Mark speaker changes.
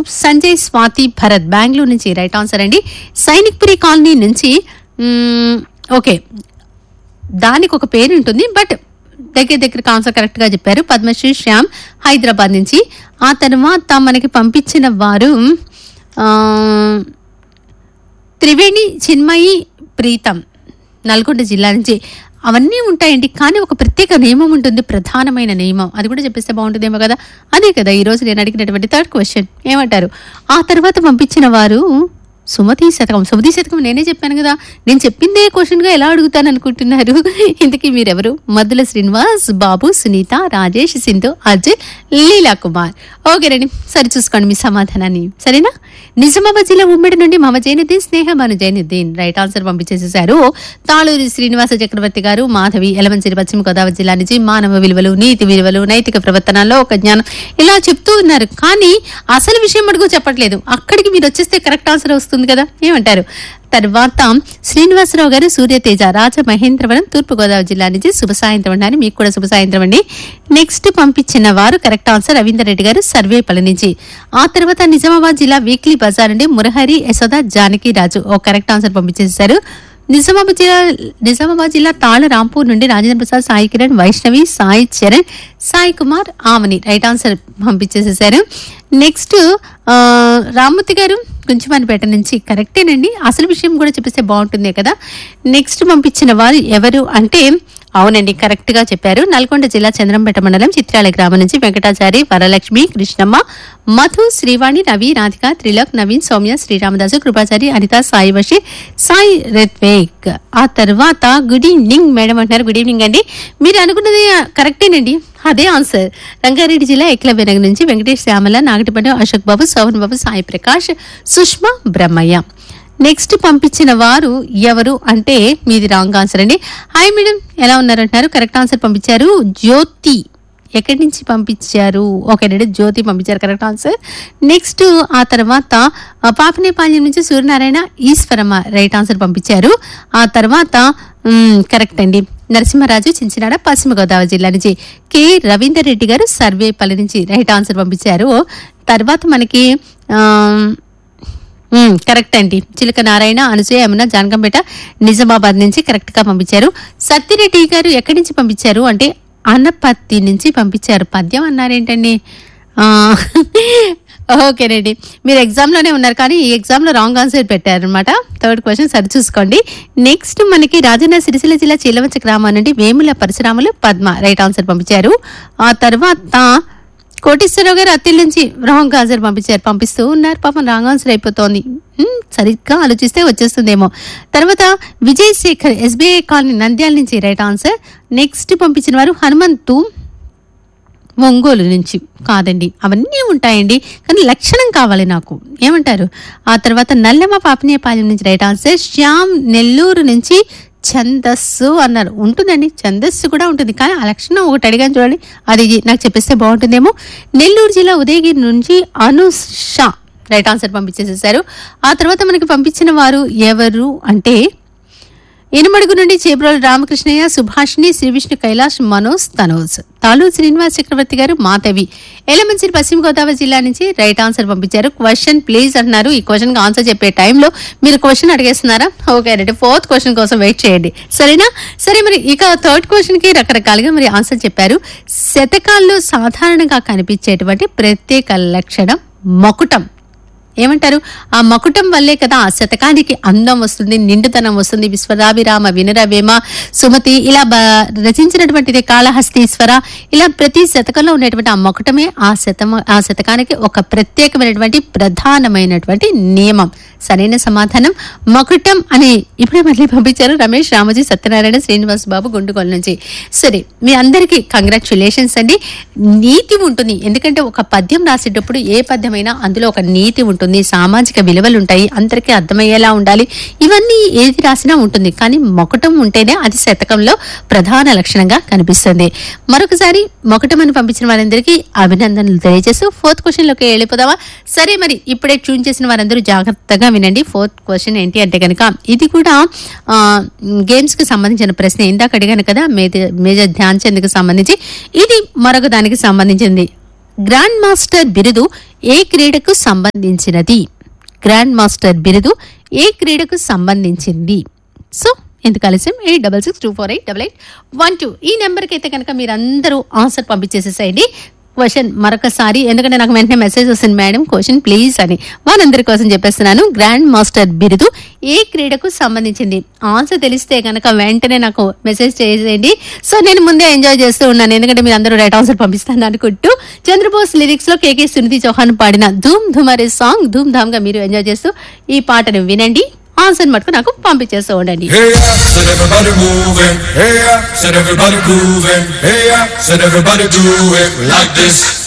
Speaker 1: సంజయ్ స్వాతి భరత్ బెంగళూరు నుంచి right answer అండి Sainikpuri colony నుంచి మ్మ్, ఓకే దానికి ఒక పేరు ఉంటుంది బట్ దగ్గర దగ్గర ఆన్సర్ కరెక్ట్ గా చెప్పారు పద్మశ్రీ శ్యామ్ హైదరాబాద్ నుంచి ఆ తర్వాత మనకి పంపించిన వారు ఆ, త్రివేణి చిన్మయి ప్రీతం నల్గొండ జిల్లా నుంచి అవన్నీ ఉంటాయండి కానీ ఒక ప్రత్యేక నియమం ఉంటుంది ప్రధానమైన నియమం అది కూడా చెప్పేస్తే బాగుంటుందేమో కదా అదే కదా ఈ రోజు నేను అడిగినటువంటి థర్డ్ క్వశ్చన్ ఏమంటారు ఆ తర్వాత పంపించిన వారు సుమతి శతకం సుమతి శతకం నేనే చెప్పాను కదా నేను చెప్పిందే క్వశ్చన్ గా ఎలా అడుగుతాను అనుకుంటున్నారు ఇంతకీ మీరెవరు మద్దుల శ్రీనివాస్ బాబు సునీత రాజేష్ సింధు అజయ్ లీలా కుమార్ ఓకే రండి సరి చూసుకోండి మీ సమాధానాన్ని సరేనా నిజామాబాద్ జిల్లా ఉమ్మడి నుండి మమ జైనుద్దీన్ స్నేహమాను జైనుద్దీన్ రైట్ ఆన్సర్ పంపించేసేశారు తాళూరి శ్రీనివాస చక్రవర్తి గారు మాధవి ఎలమంచిరి పశ్చిమ గోదావరి జిల్లా నుంచి మానవ విలువలు నీతి విలువలు నైతిక ప్రవర్తనలో ఒక జ్ఞానం ఇలా చెప్తూ ఉన్నారు కానీ అసలు విషయం అడుగు చెప్పట్లేదు అక్కడికి మీరు వచ్చేస్తే కరెక్ట్ ఆన్సర్ వస్తుంది కదా ఏమంటారు తర్వాత శ్రీనివాసరావు గారు సూర్యతేజ రాజ మహేంద్రవరం తూర్పు గోదావరి జిల్లా నుంచి శుభ సాయంత్రం అండి మీకు కూడా శుభ సాయంత్రం అండి నెక్స్ట్ పంపించిన వారు కరెక్ట్ ఆన్సర్ రవీందర్ రెడ్డి గారు సర్వేపల్లి నుంచి ఆ తర్వాత నిజామాబాద్ జిల్లా వీక్లీ బజార్ నుండి మురహరి యశోద జానకి రాజు ఓ కరెక్ట్ ఆన్సర్ పంపించేశారు నిజామాబాద్ జిల్లా నిజామాబాద్ జిల్లా తాళ రాంపూర్ నుండి రాజేంద్ర ప్రసాద్ సాయి కిరణ్ వైష్ణవి సాయి చరణ్ సాయి కుమార్ ఆమని రైట్ ఆన్సర్ పంపించేసేసారు నెక్స్ట్ ఆ, రామ్మూర్తి గారు గుంచుమానిపేట నుంచి కరెక్టేనండి అసలు విషయం కూడా చెప్పేస్తే బాగుంటుంది కదా నెక్స్ట్ పంపించిన వారు ఎవరు అంటే అవునండి కరెక్ట్ గా చెప్పారు నల్గొండ జిల్లా చంద్రంపేట మండలం చిత్రాల గ్రామం నుంచి వెంకటాచారి వరలక్ష్మి కృష్ణమ్మ మధు శ్రీవాణి రవి రాధిక త్రిలోక్ నవీన్ సౌమ్య శ్రీరామదాసు కృపాచారి అనిత సాయి వషి సాయి రెత్వేక్ ఆ తర్వాత గుడ్ ఈవినింగ్ మేడం అంటున్నారు గుడ్ ఈవినింగ్ అండి మీరు అనుకున్నది కరెక్టేనండి అదే ఆన్సర్ రంగారెడ్డి జిల్లా ఎక్లబెనగ నుంచి వెంకటేష్ శ్యామల నాగటిపండు అశోక్ బాబు సోహన్ బాబు సాయి ప్రకాష్ సుష్మా బ్రహ్మయ్య నెక్స్ట్ పంపించిన వారు ఎవరు అంటే మీది రాంగ్ ఆన్సర్ అండి హాయ్ మేడం ఎలా ఉన్నారంటున్నారు కరెక్ట్ ఆన్సర్ పంపించారు జ్యోతి ఎక్కడి నుంచి పంపించారు ఓకేనండి జ్యోతి పంపించారు కరెక్ట్ ఆన్సర్ నెక్స్ట్ ఆ తర్వాత ఆ, పాపనేపాల్యం నుంచి సూర్యనారాయణ ఈశ్వరమ్మ రైట్ ఆన్సర్ పంపించారు ఆ తర్వాత మ్, కరెక్ట్ అండి నరసింహరాజు చించినాడ పశ్చిమ గోదావరి జిల్లా నుంచి కె రవీందర్ రెడ్డి గారు సర్వేపల్లి నుంచి రైట్ ఆన్సర్ పంపించారు తర్వాత మనకి ఆ, మ్మ్, కరెక్ట్ అండి చిలక నారాయణ అనసూయ యమున జానకంపేట నిజామాబాద్ నుంచి కరెక్ట్ గా పంపించారు సత్యరెడ్డి గారు ఎక్కడి నుంచి పంపించారు అంటే అనపత్తి నుంచి పంపించారు పద్యం అన్నారేంటండి ఆ, ఓకేనండి మీరు ఎగ్జామ్ లోనే ఉన్నారు కానీ ఈ ఎగ్జామ్ లో రాంగ్ ఆన్సర్ పెట్టారు అనమాట థర్డ్ క్వశ్చన్ సరి చూసుకోండి నెక్స్ట్ మనకి రాజన్న సిరిసిల్ల జిల్లా చీలవంచ గ్రామం నుండి వేముల పరశురాములు పద్మ రైట్ ఆన్సర్ పంపించారు ఆ తర్వాత కోటేశ్వరరావు గారు అత్తిల్ నుంచి రాంగ్ ఆన్సర్ పంపించారు పంపిస్తూ ఉన్నారు పాపం రాంగ్ ఆన్సర్ అయిపోతోంది హ్మ్, సరిగ్గా ఆలోచిస్తే వచ్చేస్తుందేమో తర్వాత విజయ్ శేఖర్ ఎస్బీఐ కాలనీ నంద్యాల నుంచి రైట్ ఆన్సర్ నెక్స్ట్ పంపించిన వారు హనుమంతు ఒంగోలు నుంచి కాదండి అవన్నీ ఉంటాయండి కానీ లక్షణం కావాలి నాకు ఏమంటారు ఆ తర్వాత నల్లమ్మ పాపనేపాలెం నుంచి రైట్ ఆన్సర్ శ్యామ్ నెల్లూరు నుంచి ఛందస్సు అన్నారు ఉంటుందండి ఛందస్సు కూడా ఉంటుంది కానీ ఆ లక్షణం ఒకటి అడిగాను చూడండి అది నాకు చెప్పేస్తే బాగుంటుందేమో నెల్లూరు జిల్లా ఉదయగిరి నుంచి అనుష రైట్ ఆన్సర్ పంపించేసేసారు ఆ తర్వాత మనకి పంపించిన వారు ఎవరు అంటే ఇనుమడుగు నుండి చేబ్రోలు రామకృష్ణయ్య సుభాషిణి శ్రీ విష్ణు కైలాష్ మనోజ్ తనోజ్ తాలూ శ్రీనివాస్ చక్రవర్తి గారు మాధవి ఎలమంచిరి పశ్చిమ గోదావరి జిల్లా నుంచి రైట్ ఆన్సర్ పంపించారు క్వశ్చన్ ప్లీజ్ అంటున్నారు ఈ క్వశ్చన్ ఆన్సర్ చెప్పే టైంలో మీరు క్వశ్చన్ అడిగేస్తున్నారా ఓకే అంటే ఫోర్త్ క్వశ్చన్ కోసం వెయిట్ చేయండి సరేనా సరే మరి ఇక థర్డ్ క్వశ్చన్ కి రకరకాలుగా మరి ఆన్సర్ చెప్పారు శతకాల్లో సాధారణంగా కనిపించేటువంటి ప్రత్యేక లక్షణం మకుటం ఏమంటారు ఆ మకుటం వల్లే కదా ఆ శతకానికి అందం వస్తుంది నిండుతనం వస్తుంది విశ్వరాభిరామ వినరవేమ సుమతి ఇలా బ- రచించినటువంటిది కాళహస్తీశ్వర ఇలా ప్రతి శతకంలో ఉండేటువంటి ఆ మకుటమే ఆ శతమ ఆ శతకానికి ఒక ప్రత్యేకమైనటువంటి ప్రధానమైనటువంటి నియమం సరైన సమాధానం మకుటం అని ఇప్పుడే మళ్ళీ పంపించారు రమేష్ రామజీ సత్యనారాయణ శ్రీనివాస్ బాబు గుండుగోలు నుంచి సరే మీ అందరికీ కంగ్రాచులేషన్స్ అండి నీతి ఉంటుంది ఎందుకంటే ఒక పద్యం రాసేటప్పుడు ఏ పద్యమైనా అందులో ఒక నీతి ఉంటుంది సామాజిక విలువలు ఉంటాయి అందరికీ అర్థమయ్యేలా ఉండాలి ఇవన్నీ ఏది రాసినా ఉంటుంది కానీ మొకటం ఉంటేనే అది శతకంలో ప్రధాన లక్షణంగా కనిపిస్తుంది మరొకసారి మొకటం అని పంపించిన వారందరికీ అభినందనలు తెలియజేస్తూ ఫోర్త్ క్వశ్చన్ లోకి వెళ్ళిపోదామా సరే మరి ఇప్పుడే ట్యూన్ చేసిన వారందరూ జాగ్రత్తగా వినండి ఫోర్త్ క్వశ్చన్ ఏంటి అంటే కనుక ఇది కూడా గేమ్స్ కి సంబంధించిన ప్రశ్న ఇందాక అడిగాను కదా మేజర్ మేజర్ ధ్యాన్ చంద్ కి సంబంధించి ఇది మరొక దానికి సంబంధించింది గ్రాండ్ మాస్టర్ బిరుదు ఏ క్రీడకు సంబంధించినది గ్రాండ్ మాస్టర్ బిరుదు ఏ క్రీడకు సంబంధించింది సో ఎందుకు ఆలస్యం eight double six two four eight double eight one two ఈ నెంబర్కి అయితే కనుక మీరందరూ ఆన్సర్ పంపించేసేసేయండి క్వశ్చన్ మరొకసారి ఎందుకంటే నాకు వెంటనే మెసేజ్ వస్తుంది మేడం క్వశ్చన్ ప్లీజ్ అని వాళ్ళందరి కోసం చెప్పేస్తున్నాను గ్రాండ్ మాస్టర్ బిరుదు ఏ క్రీడకు సంబంధించింది ఆన్సర్ తెలిస్తే కనుక వెంటనే నాకు మెసేజ్ చేసేయండి సో నేను ముందే ఎంజాయ్ చేస్తూ ఉన్నాను ఎందుకంటే మీరు అందరూ రైట్ ఆన్సర్ పంపిస్తాను అనుకుంటూ చంద్రబోస్ లిరిక్స్ లో కేకే సునిధి చౌహాన్ పాడిన ధూమ్ ధూమ్ అనే సాంగ్ ధూమ్ ధామ్ గా మీరు ఎంజాయ్ చేస్తూ ఈ పాటను వినండి ఆన్సర్ మటుకు నాకు పంపించేస్తూ ఉండండి
Speaker 2: Hey yeah, said everybody moving. Hey yeah, said everybody grooving. Hey yeah, said everybody do it like this.